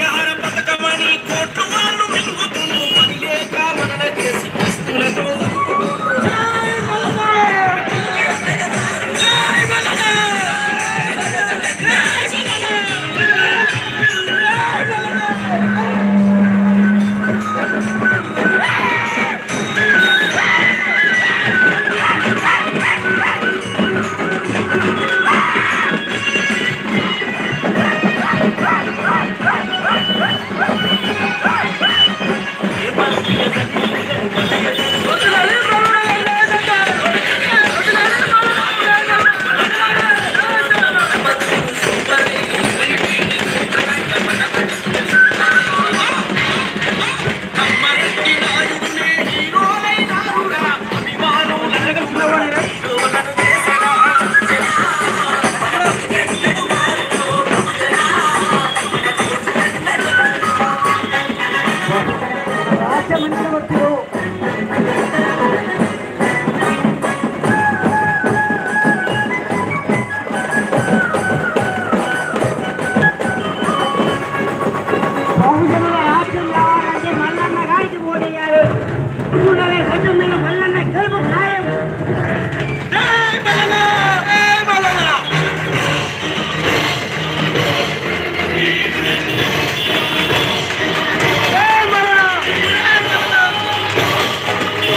పరిహార పథకమని కోట్లు వాళ్ళు మింగుతుండు పని లేక మనన చేసి వస్తువులతో అమ్మరెడ్డి నాయుడునే హీరోలైనారురా అభిమానులనగా హీరోలను చేసరా బహుజనుల రాష్ట్రం రావాలంటే మల్లన్న గారికి ఓడేయాలి నూనె కొంచెం మీద మల్లన్న గెలుపు ఖాయం జై మల్లన్న జై మల్లన్న జై మల్లన్న జై మల్లన్న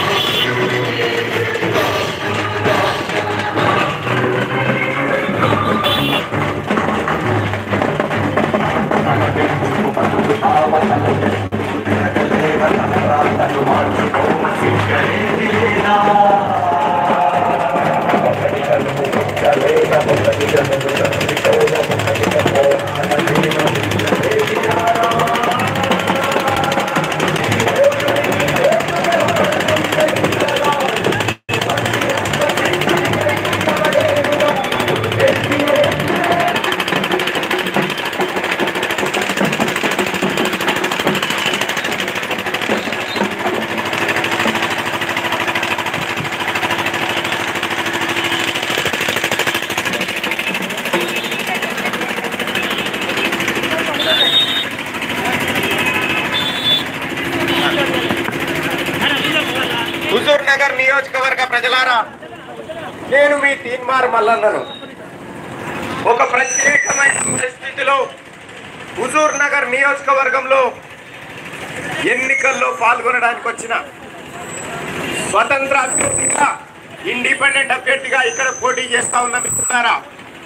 హుజూర్ నగర్ నియోజకవర్గ ప్రజలారా నేను మీ తీన్మార్ మల్లన్నను ఒక ప్రత్యేకమైన పరిస్థితిలో హుజూర్ నగర్ నియోజకవర్గంలో ఎన్నికల్లో పాల్గొనడానికి వచ్చిన స్వతంత్ర అభ్యర్థిగా ఇండిపెండెంట్ అభ్యర్థిగా ఇక్కడ పోటీ చేస్తా ఉన్న మిత్రులారా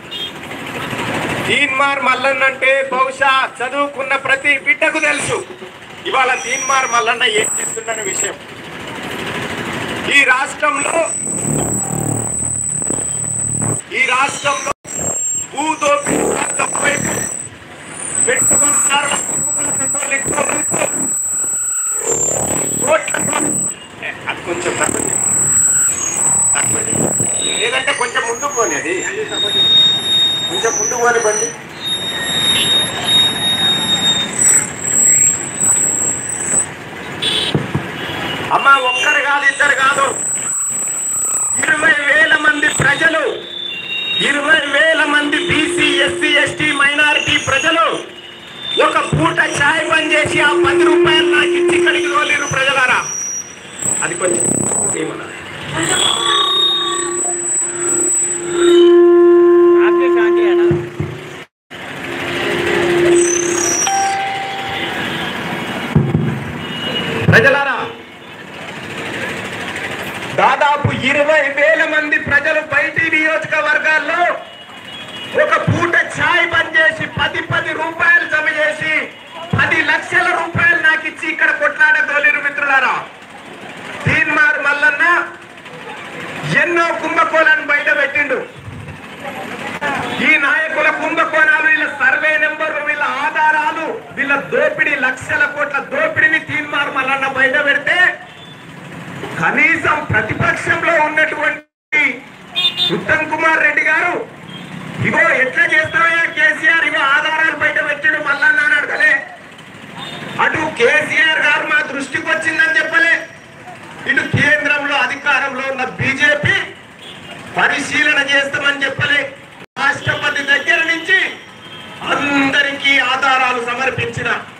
తీన్మార్ మల్లన్న అంటే బహుశా చదువుకున్న ప్రతి బిడ్డకు తెలుసు ఇవాళ తీన్మార్ మల్లన్న ఏం చేస్తున్న విషయం ఈ రాష్ట్రంలో ఈ రాష్ట్రంలో భూదోపిడీ వైపు పెట్టుకున్నారు ఏ, అది కొంచెం తక్కువ చేయి. తక్కువ చేయి. లేదంటే కొంచెం ముందుకు పోనీ అది కొంచెం ముందుకు పోని బండి అమ్మ ఒక్కరు కాదు ఇద్దరు కాదు ఇరవై వేల మంది ప్రజలు ఇరవై వేల మంది బీసీ ఎస్సీ ఎస్టీ మైనారిటీ ప్రజలు ఒక పూట ఛాయ్ బంద్ చేసి ఆ పది రూపాయలు నాకు ఇచ్చి ఇక్కడికి తోలేరు ప్రజలారా అది కొంచెం ఏమన్నా ప్రజలారా దాదాపు ఇరవై వేల మంది ప్రజలు బయటి నియోజకవర్గాల్లో ఒక పూట ఛాయ్ బంద్ చేసి పది పది రూపాయలు జమ చేసి పది లక్షల రూపాయలు నాకు ఇచ్చి ఇక్కడ కొట్లాడ తోలేరు మిత్రులారా తీన్మార్ మల్లన్న ఎన్నో కుంభకోణాన్ని బయట పెట్టిండు ఈ నాయకుల కుంభకోణాలు వీళ్ళ సర్వే నెంబర్లు వీళ్ళ ఆధారాలు వీళ్ళ దోపిడీ లక్షల కోట్ల దోపిడీని తీన్మార్ మల్లన్న బయట పెడితే కనీసం ప్రతిపక్షంలో ఉన్నటువంటి ఉత్తమ్ కుమార్ రెడ్డి గారు ఇగో ఎట్లా చేస్తావయ్యా కేసీఆర్ ఇగో ఆధారాలు బయట పెట్టాడు మల్లన్న అని అడగలే అటు కేసీఆర్ గారు మా దృష్టికి వచ్చిందని చెప్పలే ఇటు కేంద్రంలో అధికారంలో ఉన్న బీజేపీ పరిశీలన చేస్తామని చెప్పలే రాష్ట్రపతి దగ్గర నుంచి అందరికీ ఆధారాలు సమర్పించిన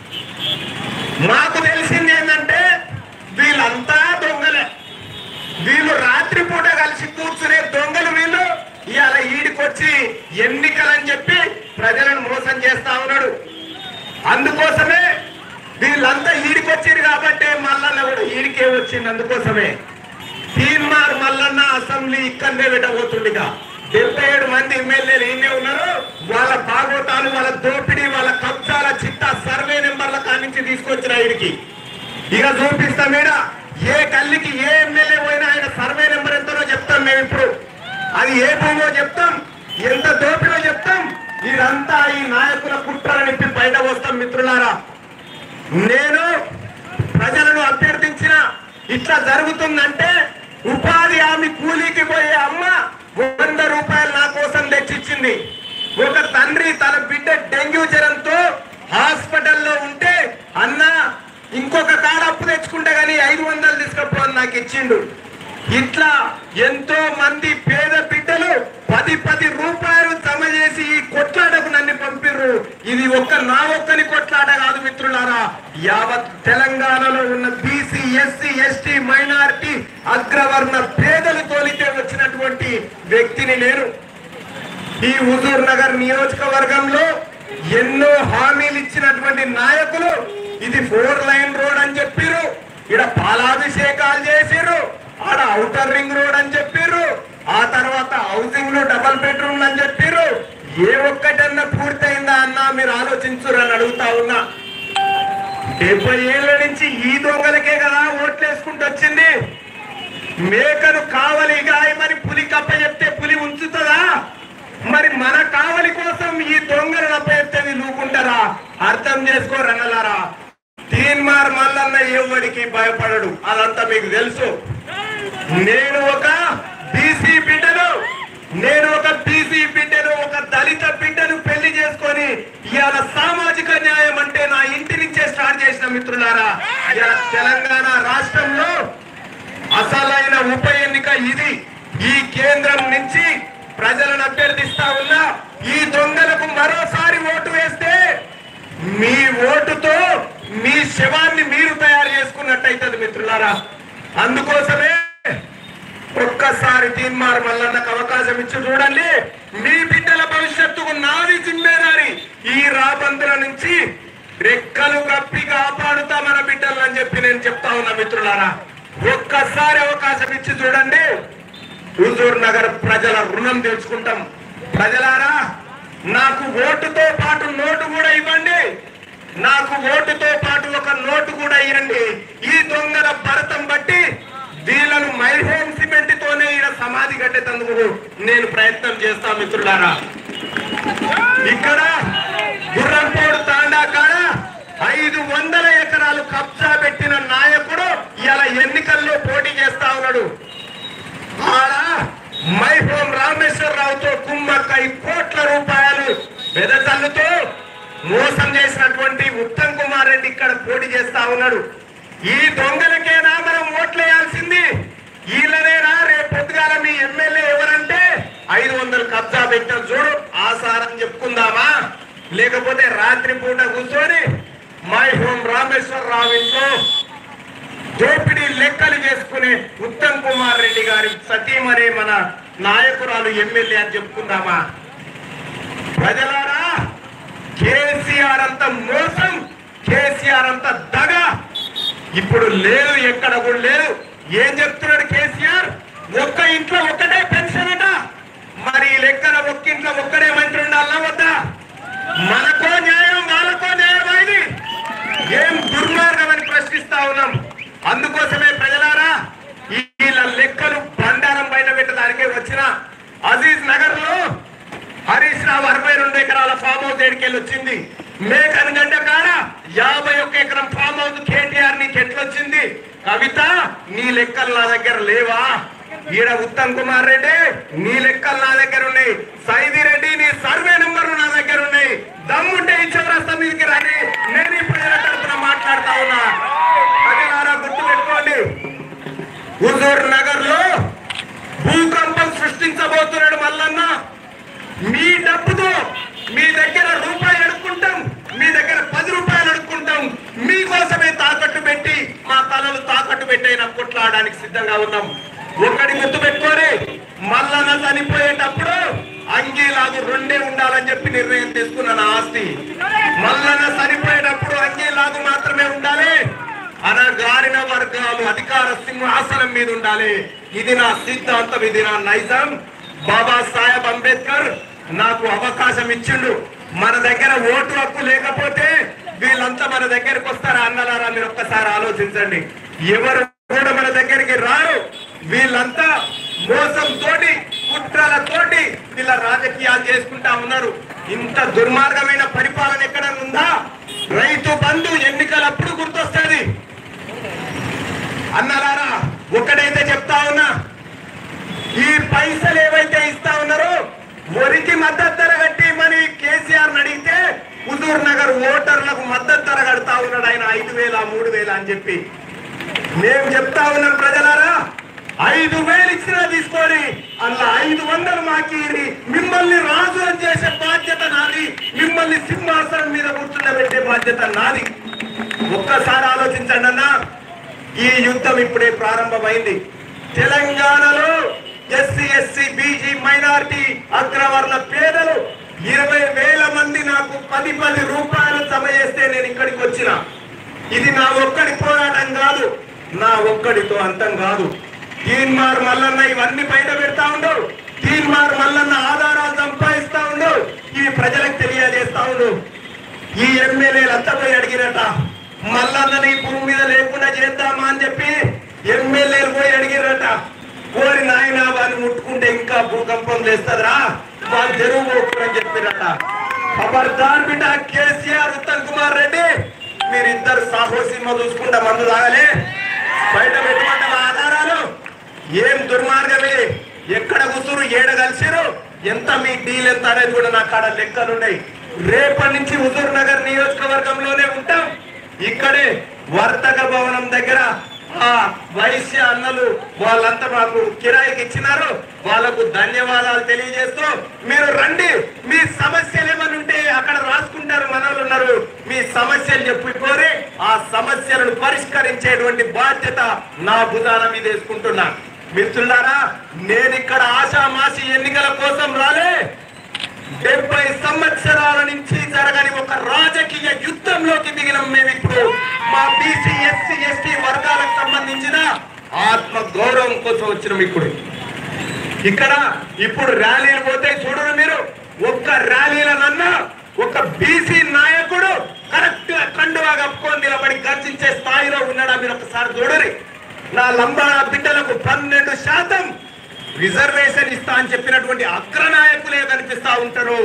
మాకు తెలిసింది ఏంటంటే వీళ్ళంతా దొంగలే వీళ్ళు రాత్రి పూట కలిసి కూర్చునే దొంగలు వీళ్ళు ఇవాళ ఈడికొచ్చి ఎన్నికలని చెప్పి ప్రజలను మోసం చేస్తా ఉన్నాడు అందుకోసమే వీళ్ళంతా ఈడికొచ్చారు కాబట్టి మల్లన్న కూడా ఈడికే వచ్చింది అందుకోసమే తీన్మార్ మల్లన్న అసెంబ్లీ ఇక్కడనే పెట్టబోతుండగా డెబ్బై ఏడు మంది ఎమ్మెల్యేలు ఈయనే ఉన్నారు వాళ్ళ భాగోతాలు వాళ్ళ దోపిడీ వాళ్ళ కబ్జాల చిట్టా సర్వే నెంబర్ల కానించి తీసుకొచ్చిన ఈడికి ఇక చూపిస్తాం ఈడ ఏ గల్లీకి ఏ ఎమ్మెల్యే పోయినా ఆయన సర్వే నెంబర్ ఎంతనో చెప్తాం మేము ఇప్పుడు అది ఏ భూమో చెప్తాం ఎంత దోపిడో చెప్తాం ఇదంతా ఈ నాయకుల కుట్రని నింపి బయట వస్తాం మిత్రులారా నేను ప్రజలను అభ్యర్థించిన ఇట్లా జరుగుతుందంటే ఉపాధి హామీ కూలీకి పోయే అమ్మ వంద రూపాయలు నా కోసం తెచ్చిచ్చింది ఒక తండ్రి తన బిడ్డ డెంగ్యూ జ్వరంతో హాస్పిటల్లో ఉంటే అన్న ఇంకొక కాడ అప్పు తెచ్చుకుంటే గానీ ఐదు వందలు తీసుకపో అని నాకు ఇచ్చిండు ఇట్లా ఎంతో మంది పేద బిడ్డలు పది పది రూపాయలు జమ చేసి ఈ కొట్లాటకు నన్ను పంపిర్రు ఇది ఒక్క నా ఒక్కని కొట్లాట కాదు మిత్రులారా యావత్ తెలంగాణలో ఉన్న బీసీ ఎస్సీ ఎస్టీ మైనారిటీ అగ్రవర్ణ పేదలు తోలితే వచ్చినటువంటి వ్యక్తిని నేను ఈ హుజూర్ నగర్ నియోజకవర్గంలో ఎన్నో హామీలు ఇచ్చినటువంటి నాయకులు ఇది ఫోర్ లైన్ రోడ్ అని చెప్పిర్రు ఇక్కడ పాలాభిషేకాలు చేసిర్రు ఆడ ఔటర్ రింగ్ రోడ్ అని చెప్పిర్రు ఆ తర్వాత హౌసింగ్ లో డబల్ బెడ్రూమ్ అని చెప్పిర్రు ఏ ఒక్కటన్నా పూర్తయిందా అన్నా మీరు ఆలోచించురు అని అడుగుతా ఉన్నా డెబ్బై ఏళ్ళ నుంచి ఈ దొంగలకే కదా ఓట్లు వేసుకుంటూ వచ్చింది మేకను కావలి గాయమని పులి కప్ప చెప్తే పులి ఉంచుతుందా మరి మన కావలి కోసం ఈ దొంగలను అప్పచెప్తే లూకుంటారా అర్థం చేసుకో రంగలారా తీన్మార్ మల్లన్న ఎవరికి భయపడడు అదంతా మీకు తెలుసు నేను ఒక బీసీ బిడ్డను నేను ఒక బీసీ బిడ్డను ఒక దళిత బిడ్డను పెళ్లి చేసుకొని ఇవాళ సామాజిక న్యాయం అంటే నా ఇంటి నుంచే స్టార్ట్ చేసిన మిత్రులారా ఇవాళ తెలంగాణ రాష్ట్రంలో అసలైన ఉప ఎన్నిక ఇది ఈ కేంద్రం నుంచి ప్రజలను అభ్యర్థిస్తా ఉన్నా ఈ దొంగలకు మరోసారి ఓటు వేస్తే మీ ఓటుతో మీ శవాన్ని మీరు తయారు చేసుకున్నట్టయితది మిత్రులారా అందుకోసమే ఒక్కసారి తీన్మార్ మల్లన్నకు అవకాశం ఇచ్చి చూడండి మీ బిడ్డల భవిష్యత్తుకు నాది జిమ్మేదారి ఈ రాబందుల నుంచి రెక్కలు కప్పి కాపాడుతా మన బిడ్డలు అని చెప్పి నేను చెప్తా ఉన్నా మిత్రులారా ఒక్కసారి అవకాశం ఇచ్చి చూడండి హుజూర్ నగర్ ప్రజల రుణం తెచ్చుకుంటాం ప్రజలారా నాకు ఓటుతో పాటు నోటు కూడా ఇవ్వండి నాకు ఓటుతో పాటు ఒక నోటు కూడా ఇవ్వండి ఈ దొంగల భరతం బట్టి వీళ్ళను మైహోమ్ సిమెంట్ తోనే ఈయన సమాధి కట్టేందుకు నేను ప్రయత్నం చేస్తా మిత్రులారా ఇక్కడ గుర్రంపోడు తాండా కాడ ఐదు వందల ఎకరాలు కబ్జా పెట్టిన నాయకుడు ఇలా ఎన్నికల్లో పోటీ చేస్తా ఉన్నాడు ఆడ మైహోం రామేశ్వరరావుతో కుమ్మక్కై కోట్ల రూపాయలు వెదజల్లుతో మోసం చేసినటువంటి ఉత్తమ్ కుమార్ రెడ్డి ఇక్కడ పోటీ చేస్తా ఉన్నాడు ఈ దొంగలకేనా మనం ఓట్లేయాల్సింది వీళ్ళనేనా రేపు పొద్దుగాల మీ ఎమ్మెల్యే ఎవరంటే ఐదు వందలు కబ్జా పెట్టాం చూడు ఆసారం చెప్పుకుందామా లేకపోతే రాత్రి పూట కూర్చొని మై హోమ్ రామేశ్వరరావు ఇంట్లో దోపిడీ లెక్కలు చేసుకునే ఉత్తమ్ కుమార్ రెడ్డి గారి సతీమణి మన నాయకురాలు ఎమ్మెల్యే అని చెప్పుకుందామా ప్రజలారా కేసీఆర్ అంత మోసం కేసీఆర్ అంత దగ ఇప్పుడు లేదు ఎక్కడ కూడా లేదు ఏం చెప్తున్నాడు కేసీఆర్ ఒక్క ఇంట్లో ఒక్కటే పెన్షన్ అట మరి ఈ లెక్కన ఒక్క ఇంట్లో ఒక్కడే మంత్రి ఉండాలన్నా వద్దా మనకో న్యాయం వాళ్ళకో న్యాయం ఇది ఏం దుర్మార్గం అని ప్రశ్నిస్తా ఉన్నాం అందుకోసమే ప్రజలారా ఈ వీళ్ళ లెక్కలు బండారం బయట పెట్టడానికే వచ్చిన అజీజ్ నగర్ లో హరీష్ రావు అరవై రెండు ఎకరాల ఫామ్ హౌస్ ఏడికెళ్ళి వచ్చింది మేకన్ గంట కాడ యాభై ఒక్క ఎకరం ఫామ్ హౌస్ కేటీఆర్ నీకు ఎట్లొచ్చింది కవిత నీ లెక్కలు నా దగ్గర లేవా ఈడ ఉత్తమ్ కుమార్ రెడ్డి నీ లెక్కలు నా దగ్గర ఉన్నాయి సైది రెడ్డి నీ సర్వే నెంబర్లు నా దగ్గర ఉన్నాయి దమ్ముంటే ఈ చౌరస్తా మీదకి రండి నేను ఈ ప్రజల తరపున మాట్లాడుతా ఉన్నా ప్రజలారా గుర్తు పెట్టుకోండి హుజూర్ నగర్ లో భూకంపం సృష్టించబోతున్నాడు మల్లన్న మీ డబ్బుతో మీ దగ్గర రూపాయి అడుక్కుంటాం మీ దగ్గర పది రూపాయలు అడుక్కుంటాం కొట్లాడడానికి సిద్ధంగా ఉన్నాం ఒకటి గుర్తుపెట్టుకోరి మల్లన్న చనిపోయేటప్పుడు అంగీలాగు రెండే ఉండాలని చెప్పి నిర్ణయం తీసుకున్న నా ఆస్తి మల్లన్న చనిపోయేటప్పుడు అంగీలాగు మాత్రమే ఉండాలి అనగారిన వర్గాలు అధికార సింహాసనం మీద ఉండాలి ఇది నా సిద్ధాంతం ఇది నా నైజం బాబా సాహెబ్ అంబేద్కర్ నాకు అవకాశం ఇచ్చిండు మన దగ్గర ఓటు హక్కు లేకపోతే వీళ్ళంతా మన దగ్గరికి వస్తారా అన్నలారా మీరు ఒక్కసారి ఆలోచించండి ఎవరు కూడా మన దగ్గరికి రారు వీళ్ళంతా మోసం తోటి కుట్రలతోటి వీళ్ళ రాజకీయాలు చేసుకుంటా ఉన్నారు ఇంత దుర్మార్గమైన పరిపాలన ఎక్కడ ఉందా రైతు బంధు ఎన్నికలప్పుడు గుర్తొస్తుంది అన్నలారా ఒక్కడైతే చెప్తా ఉన్నా ఈ పైసలు ఏవైతే ఇస్తా ఉన్నారో వరికి మద్దతు ధర కట్టి మరి కేసీఆర్ అడిగితే హుజూర్ నగర్ ఓటర్లకు మద్దతు ధర కడతా ఉన్నాడు ఆయన ఐదు వేల మూడు వేల అని చెప్పి మేము చెప్తా ఉన్నాం ప్రజలారా ఐదు వేలు ఇచ్చినా తీసుకొని అలా ఐదు వందలు మాకి మిమ్మల్ని రాజులను చేసే బాధ్యత నాది మిమ్మల్ని సింహాసనం మీద కూర్చుండబెట్టే బాధ్యత నాది ఒక్కసారి ఆలోచించండి అన్నా ఈ యుద్ధం ఇప్పుడే ప్రారంభమైంది తెలంగాణలో ఎస్సీ ఎస్సీ బీజీ మైనారిటీ అగ్రవర్ణ పేదలు ఇరవై వేల మంది నాకు పది పది రూపాయలు జమ చేస్తే నేను ఇక్కడికి వచ్చిన ఇది నా ఒక్కడి పోరాటం కాదు నా ఒక్కడితో అంతం కాదు తీన్మార్ మల్లన్న ఇవన్నీ బయట పెడతా ఉండు తీన్మార్ మల్లన్న ఆధారాలు సంపాదిస్తా ఉండు ఇవి ప్రజలకు తెలియజేస్తా ఉండు ఈ ఎమ్మెల్యేలు అంతా పోయి అడిగిరట మల్లన్నని భూమి మీద లేకుండా చేద్దామా అని చెప్పి ఎమ్మెల్యేలు పోయి అడిగిరట కోరి నాయన వారిని ముట్టుకుంటే ఇంకా భూకంపం చేస్తుందిరా వాళ్ళు తెరువు పోకూడని చెప్పిరట ఖబర్దార్ బిడ్డ కేసీఆర్ ఉత్తమ్ కుమార్ రెడ్డి మీరిద్దరు సాహో సినిమా చూసుకుంటా మందు తాగలే బయట పెట్టుకుంటే ఆధారాలు ఏం దుర్మార్గం ఇది ఎక్కడ కూతురు ఏడ కలిసిరు ఎంత మీ డీల్ ఎంత అనేది కూడా నా కాడ లెక్కలు ఉన్నాయి రేపటి నుంచి హుజూర్ నగర్ నియోజకవర్గంలోనే ఉంటాం ఇక్కడే వర్తక భవనం దగ్గర ఆ వైశ్య అన్నలు వాళ్ళంతా మాకు కిరాయికి ఇచ్చినారు వాళ్ళకు ధన్యవాదాలు తెలియజేస్తూ మీరు రండి మీ సమస్యలు ఏమైనా ఉంటే అక్కడ రాసుకుంటారు మనలు ఉన్నారు మీ సమస్యలు చెప్పుకోరి ఆ సమస్యలను పరిష్కరించేటువంటి బాధ్యత నా భుజాన మీద వేసుకుంటున్నా మిత్రులారా నేను ఇక్కడ ఆశామాసి ఎన్నికల కోసం రాలే డెబ్బై సంవత్సరాల నుంచి జరగని ఒక రాజకీయ యుద్ధంలోకి దిగిన మేము ఇప్పుడు మా బీసీ ఎస్సీ ఎస్టీ వర్గాలకు సంబంధించిన ఆత్మ గౌరవం కోసం వచ్చినాం ఇప్పుడు ఇక్కడ ఇప్పుడు ర్యాలీలు పోతే చూడరు మీరు ఒక్క ర్యాలీలనన్నా ఒక బీసీ నాయకుడు కరెక్ట్ గా కండువా కప్పుకొని నిలబడి గర్జించే స్థాయిలో ఉన్నాడా మీరు ఒకసారి చూడరి నా లంబాడ బిడ్డలకు పన్నెండు శాతం రిజర్వేషన్ ఇస్తా అని చెప్పినటువంటి అగ్రనాయకులే కనిపిస్తా ఉంటారు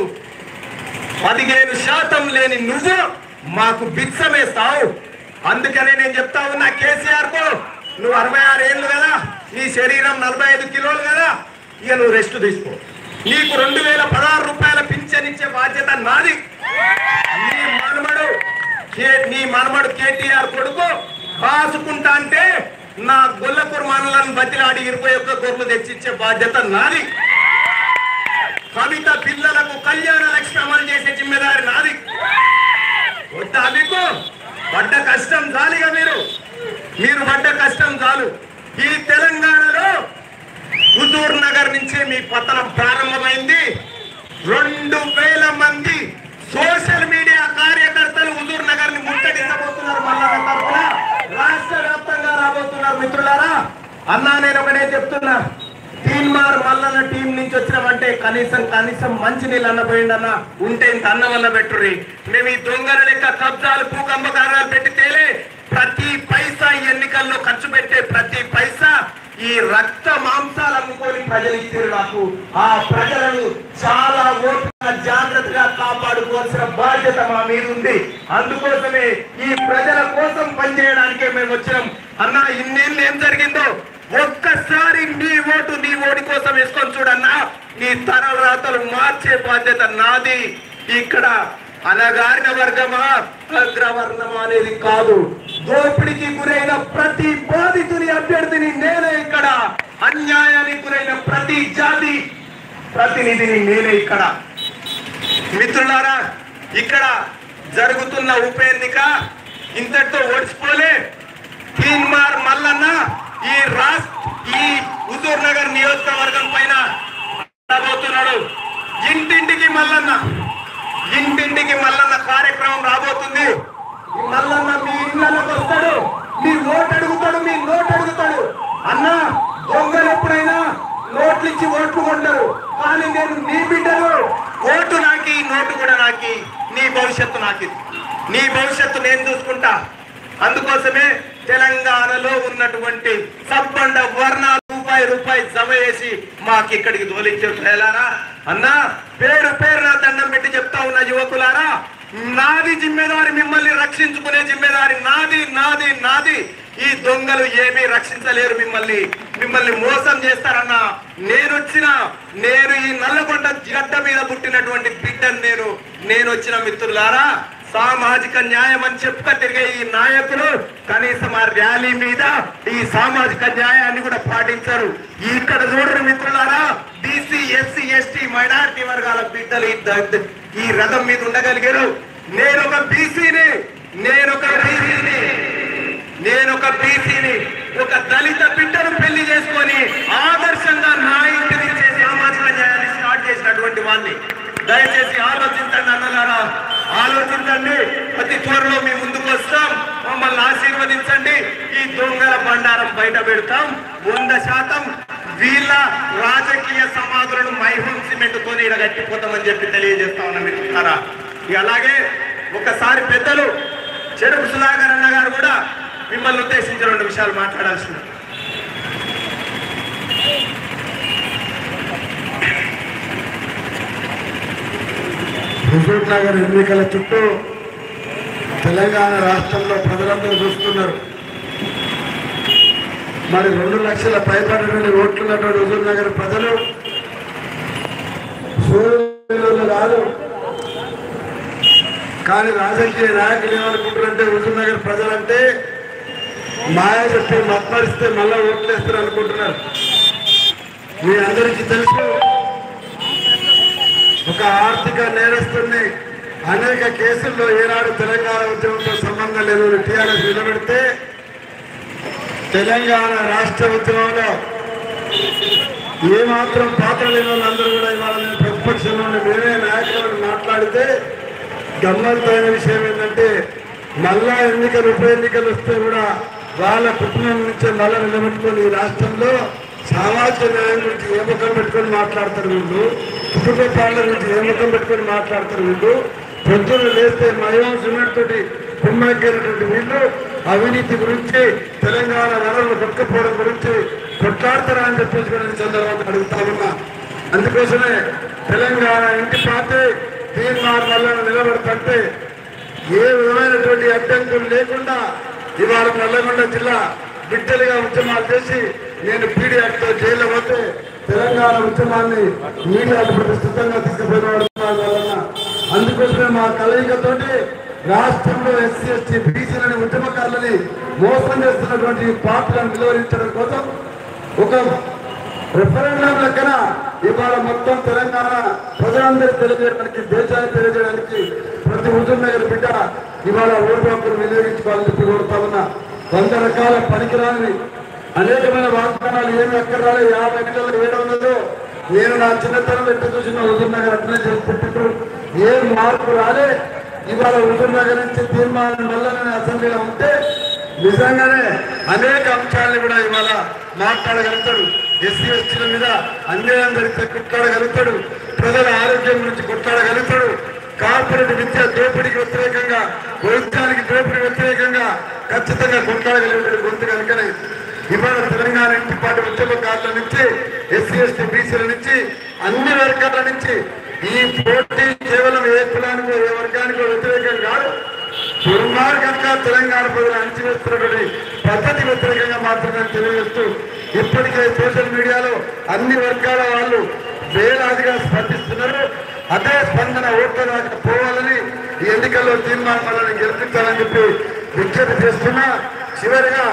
పదిహేను శాతం లేని నువ్వు మాకు బిచ్చమేస్తావు అందుకనే నేను చెప్తా ఉన్నా కేసీఆర్ కు నువ్వు అరవై ఆరు ఏళ్ళు కదా నీ శరీరం నలభై ఐదు కిలోలు కదా ఇక నువ్వు రెస్ట్ తీసుకో నీకు రెండు వేల పదహారు రూపాయల పింఛన్ ఇచ్చే బాధ్యత నాది నీ మనమడు కే- నీ మనమడు కేటీఆర్ కొడుకు కాసుకుంటా అంటే నా గొల్ల కుర్మానులను బతిలాడి ఇరవై ఒక్క గొర్రెలు తెచ్చిచ్చే బాధ్యత నాది కవిత పిల్లలకు కళ్యాణ లక్ష్మి అమలు చేసే జిమ్మెదారి నాది వద్దా మీకు పడ్డ కష్టం చాలిగా మీరు మీరు పడ్డ కష్టం చాలు ఈ తెలంగాణలో హుజూర్ నగర్ నుంచే మీ పతనం ప్రారంభమైంది రెండు వేల మంది సోషల్ మీడియా కార్యకర్తలు హుజూర్ నగర్ ని ముట్టడించబోతున్నారు మళ్ళా తరఫున రాష్ట్ర వ్యాప్తంగా రాబోతున్నారు మిత్రులారా అన్నా నేను ఒకటే చెప్తున్నా తీన్మార్ మల్లన్న టీం నుంచి వచ్చినామంటే కనీసం కనీసం మంచి నీళ్ళు అన్న పోయిండన్న ఉంటే ఇంత అన్నం అన్న పెట్టుర్రి మేము ఈ దొంగల లెక్క కబ్జాలు భూకంపకారాలు పెట్టి తేలే ప్రతి పైసా ఈ ఎన్నికల్లో ఖర్చు పెట్టే ప్రతి పైసా ఈ రక్త మాంసాలు అమ్ముకొని ప్రజలు ఇచ్చారు నాకు ఆ ప్రజలను చాలా ఓపిక జాగ్రత్తగా కాపాడుకోవాల్సిన బాధ్యత మా మీద ఉంది అందుకోసమే ఈ ప్రజల కోసం పనిచేయడానికే మేము వచ్చినాం అన్న ఇన్నేళ్ళు ఏం జరిగిందో ఒక్కసారి నీ ఓటు నీ ఓడి కోసం వేసుకొని చూడన్నా నీ తరల రాతలు మార్చే బాధ్యత నాది ఇక్కడ అనగారిన వర్గమా అగ్రవర్ణమా అనేది కాదు దోపిడికి గురైన ప్రతి బాధితుని అభ్యర్థిని నేనే ఇక్కడ అన్యాయానికి గురైన ప్రతి జాతి ప్రతినిధిని నేనే ఇక్కడ మిత్రులారా ఇక్కడ జరుగుతున్న ఉప ఎన్నిక ఇంతటితో ఓడిచిపోలే తీన్మార్ మల్లన్న ఈ రాష్ట్ర ఈ హుజూర్ నగర్ నియోజకవర్గం పైన రాబోతున్నాడు ఇంటింటికి మల్లన్న ఇంటింటికి మల్లన్న కార్యక్రమం రాబోతుంది ఈ మల్లన్న మీ ఇళ్ళలోకి వస్తాడు మీ ఓటు అడుగుతాడు మీ నోటు అడుగుతాడు అన్న దొంగలు ఎప్పుడైనా నోట్లు ఇచ్చి ఓట్లు కొంటారు కానీ నేను నీ బిడ్డను ఓటు నాకి నోటు కూడా నాకి నీ భవిష్యత్తు నాకి నీ భవిష్యత్తు నేను చూసుకుంటా అందుకోసమే తెలంగాణలో ఉన్నటువంటి సబ్బండ వర్ణాలు రూపాయి రూపాయి జమ చేసి మాకు ఇక్కడికి దోలించారు ప్రజలారా అన్నా పేరు పేరు నా దండం పెట్టి చెప్తా ఉన్న యువకులారా నాది జిమ్మెదారి మిమ్మల్ని రక్షించుకునే జిమ్మెదారి నాది నాది నాది ఈ దొంగలు ఏమీ రక్షించలేరు మిమ్మల్ని మిమ్మల్ని మోసం చేస్తారన్నా నేను వచ్చిన నేను ఈ నల్లగొండ గడ్డ మీద పుట్టినటువంటి బిడ్డను నేను నేను వచ్చిన మిత్రులారా సామాజిక న్యాయం అని చెప్పుక తిరిగే ఈ నాయకులు కనీసం ఆ ర్యాలీ మీద ఈ సామాజిక న్యాయాన్ని కూడా పాటించారు ఇక్కడ చూడరు మిత్రులారా బీసీ ఎస్సీ ఎస్టీ మైనారిటీ వర్గాల బిడ్డలు ఈ ద- ఈ రథం మీద ఉండగలిగారు నేను ఒక బీసీని నేను ఒక బీసీని నేను ఒక బీసీని ఒక దళిత బిడ్డను పెళ్లి చేసుకొని ఆదర్శంగా నా ఇంటి నుంచే సామాజిక న్యాయాన్ని స్టార్ట్ చేసినటువంటి వాడిని దయచేసి ఆలోచించండి అన్నలారా ఆలోచించండి అతి త్వరలో మీ ముందుకు వస్తాం మమ్మల్ని ఆశీర్వదించండి ఈ దొంగల బండారం బయట పెడతాం వంద శాతం వీళ్ళ రాజకీయ సమాధులను మైహోం సిమెంట్ తోని ఇక్కడ గట్టిపోతామని చెప్పి తెలియజేస్తా ఉన్నా మిత్రులారా ఇక అలాగే ఒకసారి పెద్దలు చెరుకు సుధాకర్ అన్న గారు కూడా మిమ్మల్ని ఉద్దేశించి రెండు విషయాలు మాట్లాడాల్సి ఉంది. హుజూర్ నగర్ ఎన్నికల చుట్టూ తెలంగాణ రాష్ట్రంలో ప్రజలందరూ చూస్తున్నారు మరి రెండు లక్షల పైబడిన ఓట్లున్నటువంటి హుజూర్ నగర్ ప్రజలు సూర్యులు కాదు కానీ రాజకీయ నాయకులు ఏమనుకుంటారంటే హుజూర్ నగర్ ప్రజలంటే మాయ చెప్పి మత్పరిస్తే మళ్ళా ఓట్లేస్తారు అనుకుంటున్నారు మీ అందరికీ తెలుసు ఒక ఆర్థిక నేరస్తుల్ని అనేక కేసుల్లో ఏనాడు తెలంగాణ ఉద్యమంతో సంబంధం లేదు టీఆర్ఎస్ నిలబెడితే తెలంగాణ రాష్ట్ర ఉద్యమంలో ఏమాత్రం పాత్ర లేని వాళ్ళందరూ కూడా ఇవాళ నేను ప్రతిపక్షంలో ఉండి మేమే నాయకులను మాట్లాడితే గమ్మత్తైన విషయం ఏంటంటే మళ్ళా ఎన్నికలు ఉప ఎన్నికలు వస్తే కూడా వాళ్ళ కుటుంబం నుంచే మళ్ళా నిలబెట్టుకొని ఈ రాష్ట్రంలో సామాజిక న్యాయం గురించి ఏ ముఖం పెట్టుకొని మాట్లాడతారు వీళ్ళు కుటుంబ పాలన గురించి ఏ ముఖం పెట్టుకొని మాట్లాడతారు వీళ్ళు పొద్దున్న లేస్తే మయం సిమెంట్ తోటి కుమ్మక్కినటువంటి వీళ్ళు అవినీతి గురించి తెలంగాణ వనరులు కొట్టుకుపోవడం గురించి కొట్లాడతారా అని చెప్పేసి కూడా నేను చంద్రబాబు అడుగుతా ఉన్నా అందుకోసమే తెలంగాణ ఇంటి పార్టీ తీర్మానం వల్ల నిలబడుతుంటే ఏ విధమైనటువంటి అడ్డంకులు లేకుండా ఇవాళ నల్లగొండ జిల్లా బిడ్డలుగా ఉద్యమాలు చేసి నేను పీడియాక్తో జైల్లో పోతే తెలంగాణ ఉద్యమాన్ని మీడియాకు ప్రతిష్ఠితంగా తీసుకుపోయిన వాడు ఉన్నాడు వలన అందుకోసమే మా కలయికతోటి రాష్ట్రంలో ఎస్సీ ఎస్టీ బీసీలని ఉద్యమకారులని మోసం చేస్తున్నటువంటి పార్టీలను నిలువరించడం కోసం ఒక రిఫరెండం లెక్కన ఇవాళ మొత్తం తెలంగాణ ప్రజలందరికీ తెలియజేయడానికి దేశాన్ని తెలియజేయడానికి ప్రతి హుజూర్ నగర్ బిడ్డ ఇవాళ ఓటు హక్కును వినియోగించుకోవాలని చెప్పి కోరుతా ఉన్నా వంద రకాల పనికిరాని అనేకమైన వాగ్దానాలు ఏమి ఎక్కడ రాలే యాభై ఎన్నికల్లో ఏడు వందలు నేను నా చిన్నతనం ఎట్టు చూసిన హుజూర్ నగర్ అట్లనే చేసి పెట్టిండ్రు ఏం మార్పు రాలే ఇవాళ హుజూర్ నగర్ నుంచి తీర్మానం వల్ల నేను అసెంబ్లీలో ఉంటే నిజంగానే అనేక అంశాలను కూడా ఇవాళ మాట్లాడగలుగుతాడు ఎస్సీ ఎస్టీల మీద అన్యాయం జరిగితే కొట్లాడగలుగుతాడు ప్రజల ఆరోగ్యం గురించి కొట్లాడగలుగుతాడు కార్పొరేట్ విద్య దోపిడీకి వ్యతిరేకంగా వైద్యానికి దోపిడీ వ్యతిరేకంగా ఖచ్చితంగా కొట్లాడగలిగే గొంతు కనుకనే ఇవాళ తెలంగాణ ఇంటి పాటు ఉద్యమకారుల నుంచి ఎస్సీ ఎస్టీ బీసీల నుంచి అన్ని వర్గాల నుంచి ఈ పోటీ కేవలం ఏ కులానికో ఏ వర్గానికో వ్యతిరేకం కాదు దుర్మార్గంగా తెలంగాణ ప్రజలు అణచివేస్తున్నటువంటి పద్ధతి వ్యతిరేకంగా మాత్రమే తెలియజేస్తూ ఇప్పటికే సోషల్ మీడియాలో అన్ని వర్గాల వాళ్ళు వేలాదిగా స్పందిస్తున్నారు అదే స్పందన ఓట్ల దాకా పోవాలని ఈ ఎన్నికల్లో తీర్మానం వల్ల గెలిపించాలని చెప్పి విజ్ఞప్తి చేస్తున్నా చివరిగా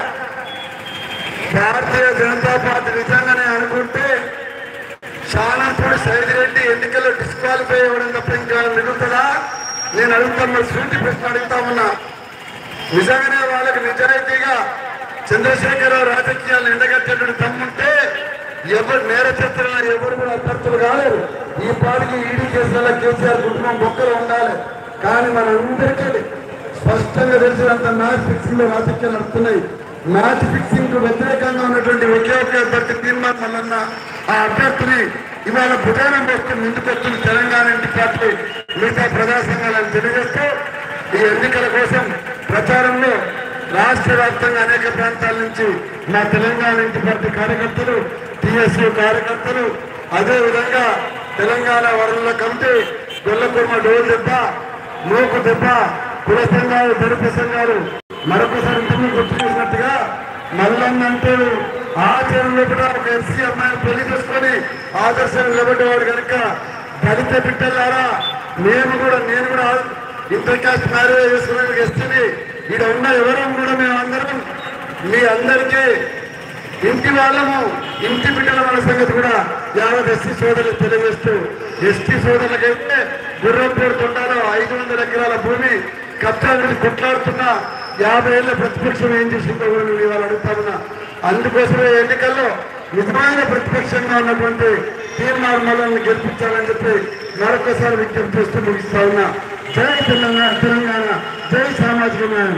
భారతీయ జనతా పార్టీ నిజంగానే అనుకుంటే షానాపూడి సైదిరెడ్డి ఎన్నికల్లో డిస్క్వాలిఫై అవ్వడం తప్ప ఇంకా మిగులుతుందా నేను అడుగుతాను మరి సూటి ప్రశ్న అడుగుతా ఉన్నా నిజంగానే వాళ్ళకి నిజాయితీగా చంద్రశేఖరరావు రాజకీయాలను ఎండగట్టేటువంటి తమ్ముంటే ఎవరు నేర చరిత్ర ఎవరు కూడా అభ్యర్థులు కాలేరు ఈ పాటికి ఈడీ కేసులలో కేసీఆర్ కుటుంబం బొక్కలు ఉండాలి కానీ మనందరికీ స్పష్టంగా తెలిసినంత మ్యాచ్ ఫిక్సింగ్ లో రాజకీయాలు నడుస్తున్నాయి మ్యాచ్ ఫిక్సింగ్ కు వ్యతిరేకంగా ఉన్నటువంటి ఒకే ఒకే అభ్యర్థి తీర్మానం మల్లన్న ఆ అభ్యర్థిని ఇవాళ భుజానం వేస్తూ ముందుకొస్తున్న తెలంగాణ ఇంటి పార్టీ మిగతా ప్రజా సంఘాలను తెలియజేస్తూ ఈ ఎన్నికల కోసం ప్రచారంలో రాష్ట్ర వ్యాప్తంగా అనేక ప్రాంతాల నుంచి మా తెలంగాణ ఇంటి పార్టీ కార్యకర్తలు టిఎస్యు కార్యకర్తలు అదే విధంగా తెలంగాణ వరల కమిటీ గొల్లకుర్మ డోల్ దెబ్బ మోకు దెబ్బ కుల సంఘాలు దళిత సంఘాలు మరొకసారి ఇంతకు గుర్తు చేసినట్టుగా మల్లన్న అంటే ఆచరణలో కూడా ఒక ఎస్సీ అమ్మాయిని పెళ్లి చేసుకొని ఆదర్శం నిలబడ్డవాడు కనుక దళిత బిడ్డలారా మేము కూడా నేను కూడా ఇంటర్ కాస్ట్ మ్యారేజ్ చేసుకునే ఎస్టీని ఇక్కడ ఉన్న ఎవరం కూడా మేము అందరం మీ అందరికీ ఇంటి వాళ్ళము ఇంటి బిడ్డల వాళ్ళ సంగతి కూడా యావత్ ఎస్సీ సోదరులు తెలియజేస్తూ ఎస్టీ సోదరులకైతే గుర్రంపూడి కొండలో ఐదు వందల ఎకరాల భూమి కబ్జా గురించి కొట్లాడుతున్న యాభై ఏళ్ళ ప్రతిపక్షం ఏం చేసిందో కూడా నేను ఇవాళ అడుగుతా ఉన్నా అందుకోసమే ఎన్నికల్లో నిజమైన ప్రతిపక్షంగా ఉన్నటువంటి తీర్మానం మనల్ని గెలిపించాలని చెప్పి మరొకసారి విజ్ఞప్తి చేస్తూ ముగిస్తా ఉన్నా జై తెలంగాణ తెలంగాణ జై సామాజిక న్యాయం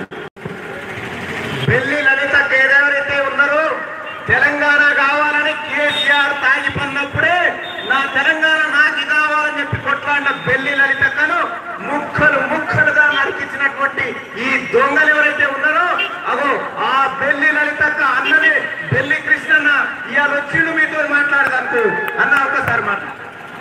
పెళ్లి లలిత ఎవరైతే ఉన్నారో తెలంగాణ కావాలని కేసీఆర్ తాగి పన్నప్పుడే నా తెలంగాణ నాకు కావాలని చెప్పి కొట్లాడిన బెల్లి లలితక్కను ముక్కలు ముక్కలుగా నరికించినటువంటి ఈ దొంగలు ఎవరైతే ఉన్నారో అగో ఆ బెల్లి లలితక్క అన్నది బెల్లి కృష్ణన్న ఇవాళ వచ్చిండు మీతో మాట్లాడదానికి అన్న ఒక్కసారి మాట్లాడు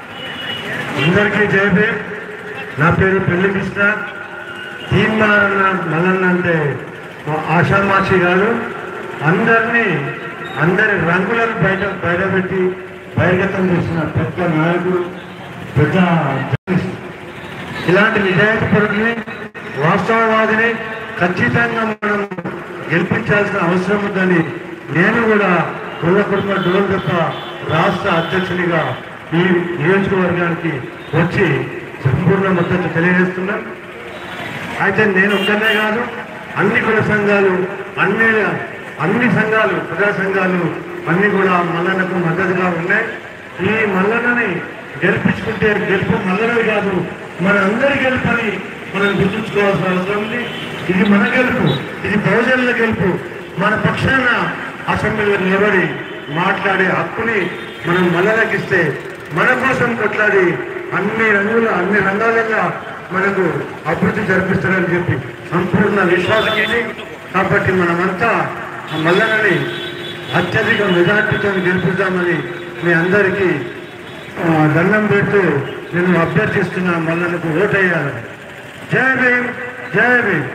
అందరికీ జై భీమ్ నా పేరు పెళ్లి కృష్ణ తీర్మాన మల్లన్న అంటే మా ఆషామాషి గారు అందరినీ అందరి రంగులను బయట బయటపెట్టి బహిర్గతం చేసిన పెద్ద నాయకుడు పెద్ద జర్నలిస్ట్. ఇలాంటి నిజాయితీ పరుడిని వాస్తవవాదిని ఖచ్చితంగా మనం గెలిపించాల్సిన అవసరం ఉందని నేను కూడా కుల కుటుంబ డోల్ తప్ప రాష్ట్ర అధ్యక్షునిగా ఈ నియోజకవర్గానికి వచ్చి సంపూర్ణ మద్దతు తెలియజేస్తున్నా అయితే నేను ఒక్కనే కాదు అన్ని కుల సంఘాలు అన్ని అన్ని సంఘాలు ప్రజా సంఘాలు అన్ని కూడా మల్లన్నకు మద్దతుగా ఉన్నాయి ఈ మల్లన్నని గెలిపించుకుంటే గెలుపు మల్లనది కాదు మన అందరి గెలుపని మనం గుర్తుంచుకోవాల్సిన అవసరం ఉంది ఇది మన గెలుపు ఇది బహుజనుల గెలుపు మన పక్షాన అసెంబ్లీలో నిలబడి మాట్లాడే హక్కుని మనం మల్లనకిస్తే మన కోసం కొట్లాడి అన్ని రంగుల అన్ని రంగాలలో మనకు అభివృద్ధి జరిపిస్తారని చెప్పి సంపూర్ణ విశ్వాసం ఉంది కాబట్టి మనమంతా ఆ మల్లనని అత్యధిక మెజార్టీతో గెలిపిద్దామని మీ అందరికీ ఆ, దండం పెడుతూ నేను అభ్యర్థిస్తున్నా మల్లనకు ఓటేయాలని జై భీమ్ జై భీమ్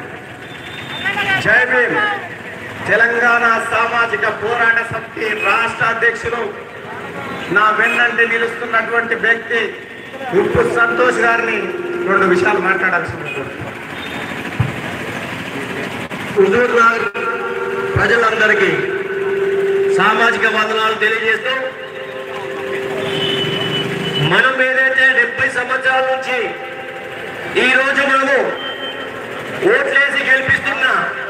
జై భీమ్ తెలంగాణ సామాజిక పోరాట సమితి రాష్ట్ర అధ్యక్షులు నా వెన్నంటి నిలుస్తున్నటువంటి వ్యక్తి ఉప్పు సంతోష్ గారిని రెండు విషయాలు మాట్లాడాల్సి ఉంటుంది హుజూర్ నగర్ ప్రజలందరికీ సామాజిక వందనాలు తెలియజేస్తూ మనం ఏదైతే డెబ్బై సంవత్సరాల నుంచి ఈ రోజు మనము ఓట్లేసి గెలిపిస్తున్న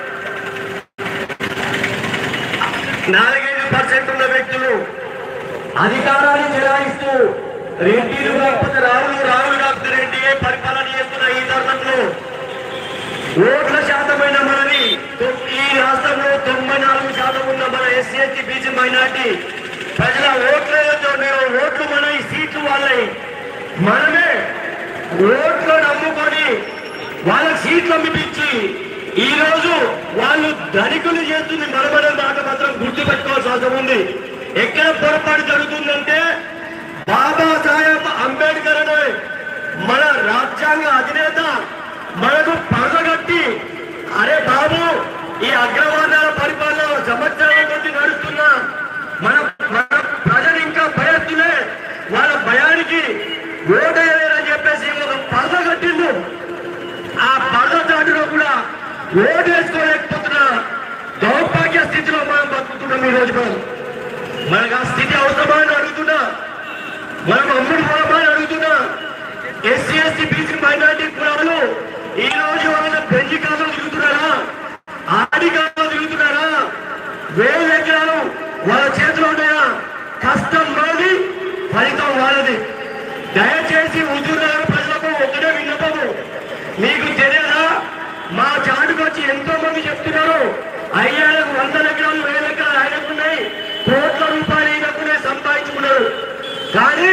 నాలుగైదు పర్సెంట్ ఉన్న వ్యక్తులు అధికారాన్ని చెలాయిస్తూ రెడ్డిలు కాకపోతే రావులు రావులు కాకపోతే రెడ్డియే పరిపాలన చేస్తున్న ఈ తరుణంలో ఓట్ల శాతమైన మనని తొ- ఈ రాష్ట్రంలో తొంభై నాలుగు శాతం ఉన్న మన ఎస్సీ ఎస్టీ బీసీ మైనార్టీ ప్రజల ఓట్లతో మేము ఓట్లు మన ఈ సీట్లు వాళ్ళని మనమే ఓట్లు నమ్ముకొని వాళ్ళకి సీట్లు అమ్మిపించి ఈ రోజు వాళ్ళు ధనికులు చేస్తుంది మనమనే మాట మాత్రం గుర్తు పెట్టుకోవాల్సిన అవసరం ఉంది ఎక్కడ పొరపాటు జరుగుతుందంటే బాబాసాహెబ్ అంబేద్కర్ అనే మన రాజ్యాంగ అధినేత మనకు పరదగట్టి అరే బాబు ఈ అగ్రవర్ణాల పరిపాలన సంవత్సరాల నుండి నడుస్తున్న మన మన ప్రజలు ఇంకా భయస్తులే వాళ్ళ భయానికి ఓటేయాలని చెప్పేసి ఒక పరద కట్టిండు ఆ పరద చాటులో కూడా ఓటేసుకోలేకపోతున్న దౌర్భాగ్య స్థితిలో మనం బతుకుతున్నాం ఈ రోజు మనం మనకు ఆ స్థితి అవసరమా అని అడుగుతున్నా మనం అమ్ముడు పోవమని అడుగుతున్నా ఎస్సీ ఎస్టీ బీసీ మైనార్టీ కులాలు ఈ రోజు వాళ్ళ బెంజి కాలంలో తిరుగుతున్నారా ఆడి కాలంలో తిరుగుతున్నారా వేల ఎకరాలు వాళ్ళ చేతిలో ఉన్నాయా కష్టం మనది ఫలితం వాళ్ళది దయచేసి హుజూర్ నగర్ ప్రజలకు ఒకటే విన్నపము మీకు తెలియదా మా చాటుకు వచ్చి ఎంతో మంది చెప్తున్నారు అయ్యాలకు వందల ఎకరాలు వేల ఎకరాలు ఆయనకున్నాయి కోట్ల రూపాయలు ఈయనకునే సంపాదించుకున్నారు కానీ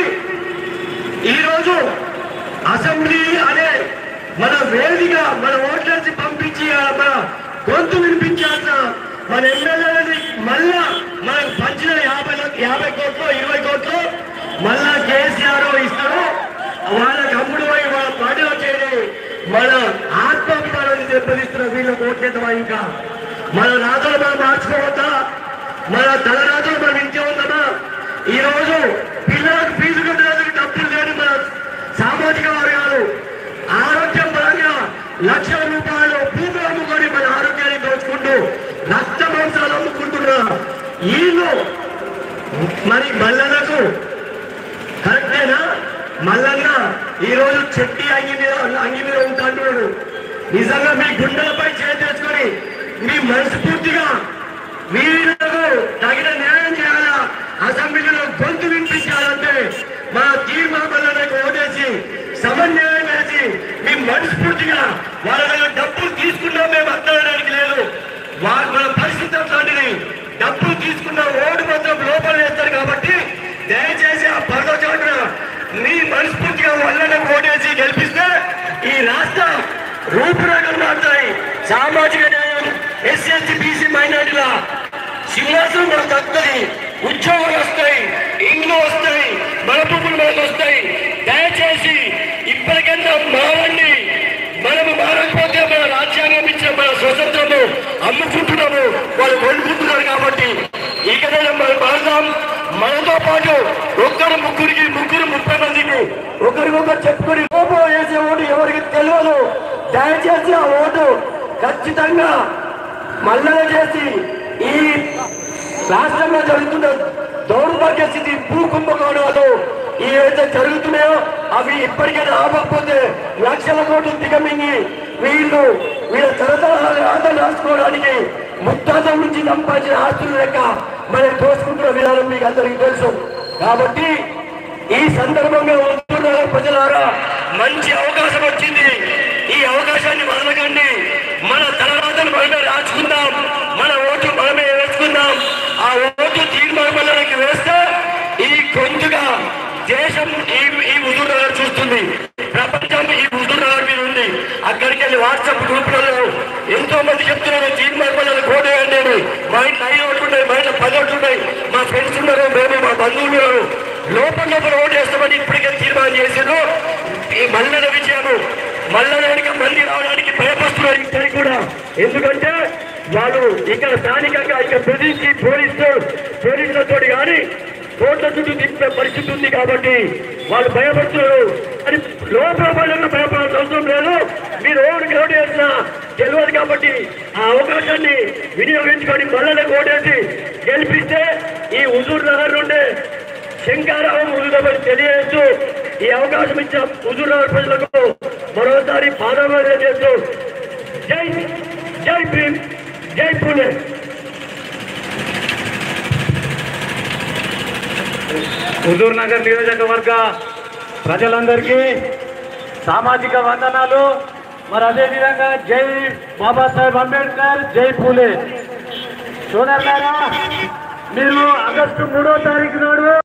ఈరోజు అసెంబ్లీ అనే మన వేదిక మన ఓట్లేసి పంపించి ఆ మన గొంతు వినిపించాల్సిన మన ఎమ్మెల్యేలని మళ్ళా మనకు పంచిన యాభై లక్ష- యాభై కోట్లు ఇరవై కోట్లు మళ్ళా కేసీఆర్ ఇస్తారు వాళ్ళకి అమ్ముడు పోయి వాళ్ళ పార్టీలో చేరి మన ఆత్మాభిమానాన్ని దెబ్బతీస్తున్న వీళ్ళకి ఓట్లేద్దామా ఇంకా మన రాతలు మనం మార్చుకోవద్దా మన తలరాతలు మనం ఇంకే ఉందమా ఈ రోజు పిల్లలకు ఫీజు కట్టడానికి డబ్బులు లేని మన సామాజిక వర్గాలు ఆరోగ్యం పరంగా లక్షల రూపాయలు భూములు అమ్ముకొని మన ఆరోగ్యాన్ని దోచుకుంటూ రక్త మాంసాలు అమ్ముకుంటున్నా వీళ్ళు మరి మల్లన్నకు కరెక్టేనా మల్లన్న ఈ రోజు చెట్టి అంగి మీద అంగి మీద ఉంటాడు నిజంగా మీ గుండెలపై చేతేసుకొని మీ మనస్ఫూర్తిగా వీళ్ళకు తగిన న్యాయం చేయాలా అసెంబ్లీలో గొంతు వినిపించాలంటే మా తీర్మా మల్లన్నకు ఓటేసి సమన్వయం వేసి మీ మనస్ఫూర్తిగా వాళ్ళ దగ్గర డబ్బులు తీసుకున్నాం మేము అర్థమయడానికి లేదు వారు మన పరిస్థితి అట్లాంటిది డబ్బులు తీసుకున్న ఓటు మాత్రం లోపల వేస్తారు కాబట్టి దయచేసి ఆ పరద చోటున మీ మనస్ఫూర్తిగా వల్లనే ఓటేసి గెలిపిస్తే ఈ రాష్ట్ర రూపురేఖలు మారుతాయి సామాజిక న్యాయం ఎస్ఎస్సి బీసీ మైనార్టీల సింహాసనం మనకు వస్తాయి ఉద్యోగాలు వస్తాయి ఇండ్లు వస్తాయి మన భూములు మనకు వస్తాయి దయచేసి ఇప్పటికన్నా మారండి మనము మారకపోతే మన రాజ్యాంగం ఇచ్చిన మన స్వతంత్రము అమ్ముకుంటున్నాము వాళ్ళు వండుకుంటున్నారు కాబట్టి ఇకనైనా మనం మారుదాం మనతో పాటు ఒక్కరు ముగ్గురికి ముగ్గురు ముప్పై మందికి ఒకరికొకరు చెప్పుకొని లోపం వేసే ఓటు ఎవరికి తెలియదు దయచేసి ఆ ఓటు ఖచ్చితంగా మల్లన చేసి ఈ రాష్ట్రంలో జరుగుతున్న దౌర్భాగ్య స్థితి భూ కుంభకోణాలు ఈ ఏదైతే జరుగుతున్నాయో అవి ఇప్పటికైనా ఆపకపోతే లక్షల కోట్లు దిగమింగి వీళ్ళు వీళ్ళ తరతరాల ఆటలు రాసుకోవడానికి ముత్తాతం నుంచి సంపాదించిన ఆస్తులు లెక్క మనం దోసుకుంటున్న విధానం మీకు అందరికీ తెలుసు కాబట్టి ఈ సందర్భంగా ఉంటున్న ప్రజలారా మంచి అవకాశం వచ్చింది ఈ అవకాశాన్ని వదలకండి మన తలరాతలు మనమే రాచుకుందాం మన ఓటు మనమే వేసుకుందాం ఆ ఓటు తీర్మానానికి వేస్తే ఈ గొంతుగా దేశం ఈ ఈ హుజూర్నగర్ చూస్తుంది ప్రపంచం ఈ హుజూర్నగర్ మీద ఉంది అక్కడికి వెళ్ళి వాట్సాప్ గ్రూపులలో ఎంతో మంది చెప్తున్నారు తీర్మానాలు కోటేయండి అని మా ఇంట్లో ఐదు ఓట్లు ఉన్నాయి మా ఇంట్లో పది ఓట్లు ఉన్నాయి మా ఫ్రెండ్స్ ఉన్నారు మేము మా బంధువులు ఉన్నారు లోపల లోపల ఓటు వేస్తామని ఇప్పటికే తీర్మానం చేశారు ఈ మల్లన విజయము మల్లనానికి మళ్ళీ రావడానికి భయపడుతున్నారు ఇక్కడికి కూడా ఎందుకంటే వాళ్ళు ఇక్కడ స్థానికంగా ఇక్కడ ప్రతిష్ఠి పోలీసు పోలీసులతో కానీ కోట్ల చుట్టూ తిప్పే పరిస్థితి ఉంది కాబట్టి వాళ్ళు భయపడుతున్నారు అని లోపల వాళ్ళని భయపడాల్సిన అవసరం లేదు మీరు ఓడికి ఓటు వేసినా తెలియదు కాబట్టి ఆ అవకాశాన్ని వినియోగించుకొని మల్లలకు ఓటేసి గెలిపిస్తే ఈ హుజూర్ నగర్ నుండి శంకారావు హుజూరాబాద్ తెలియజేస్తూ ఈ అవకాశం ఇచ్చిన హుజూరాబాద్ ప్రజలకు మరోసారి పాదాభివందనం చేస్తూ జై జై భీమ్ జై పూణే హుజూర్ నగర్ నియోజకవర్గ ప్రజలందరికీ సామాజిక వందనాలు మరి అదే విధంగా జై బాబాసాహెబ్ అంబేద్కర్ జై పూలే సోదరులారా మీరు ఆగస్టు మూడో తారీఖు నాడు